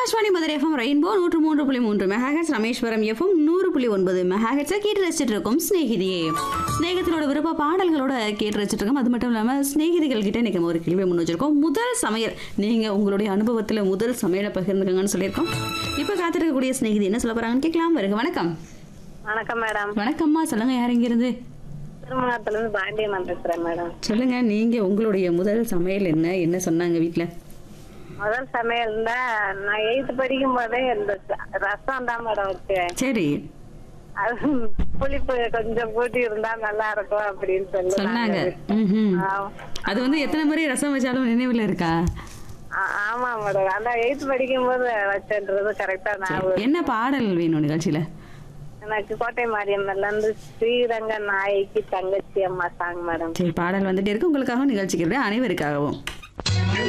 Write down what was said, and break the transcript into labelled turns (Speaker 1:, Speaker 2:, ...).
Speaker 1: Akashvani Madurai FM rainbow நூற்று மூன்று புள்ளி மூன்று மெகாஹெட்ஸ் ராமேஸ்வரம் எஃப்எம் நூறு புள்ளி ஒன்பது மெகாஹெட்ஸில் கேட்டு ரசிச்சுட்டு இருக்கோம் ஸ்நேகிதியே ஸ்நேகத்தினோட விருப்ப பாடல்களோட கேட்டு ரசிச்சுட்டு இருக்கோம் அது மட்டும் இல்லாமல் ஸ்நேகிதிகள் கிட்ட இன்னைக்கு நம்ம ஒரு கேள்வி முன் வச்சிருக்கோம் முதல் சமையல் நீங்கள் உங்களுடைய அனுபவத்தில் முதல் சமையலை பகிர்ந்துக்கங்கன்னு சொல்லியிருக்கோம் இப்போ காத்திருக்கக்கூடிய ஸ்நேகிதி என்ன சொல்ல போகிறாங்கன்னு கேட்கலாம் வருக வணக்கம்
Speaker 2: வணக்கம் மேடம்
Speaker 1: வணக்கம்மா சொல்லுங்க யார் இங்கிருந்து
Speaker 2: திருமணத்துல இருந்து பாண்டியம்மா பேசுறேன் மேடம்
Speaker 1: சொல்லுங்க நீங்க உங்களுடைய முதல் சமையல் என்ன என்ன சொன்னாங்க வீட்ல
Speaker 2: முதல் சமையல் தான் நான் எயித்து படிக்கும் போதே இந்த ச- ரசம் தான் மேடம் வச்சேன்
Speaker 1: சரி
Speaker 2: அது புளிப்பு கொஞ்சம் கூட்டி இருந்தா நல்லா இருக்கும் அப்படின்னு சொல்லி
Speaker 1: சொன்னாங்க
Speaker 2: நாங்க
Speaker 1: ம்ஹும்.
Speaker 2: ஆ-
Speaker 1: அது வந்து எத்தனை முறை ரசம் வச்சாலும் நினைவில் இருக்கா
Speaker 2: ஆ- ஆமா மேடம் அதான் எயித்து படிக்கும் போது வச்சேன்றது கரெக்டா நான்
Speaker 1: என்ன பாடல் வேணும் நிகழ்ச்சியில
Speaker 2: எனக்கு கோட்டை மாரியம்மன்ல இருந்து ஸ்ரீரங்க நாயகி தங்கச்சி அம்மா சாங் மேடம்
Speaker 1: சரி பாடல் வந்துட்டே இருக்கு உங்களுக்காகவும் நிகழ்ச்சிக்கிறேன் அனைவருக்காகவும்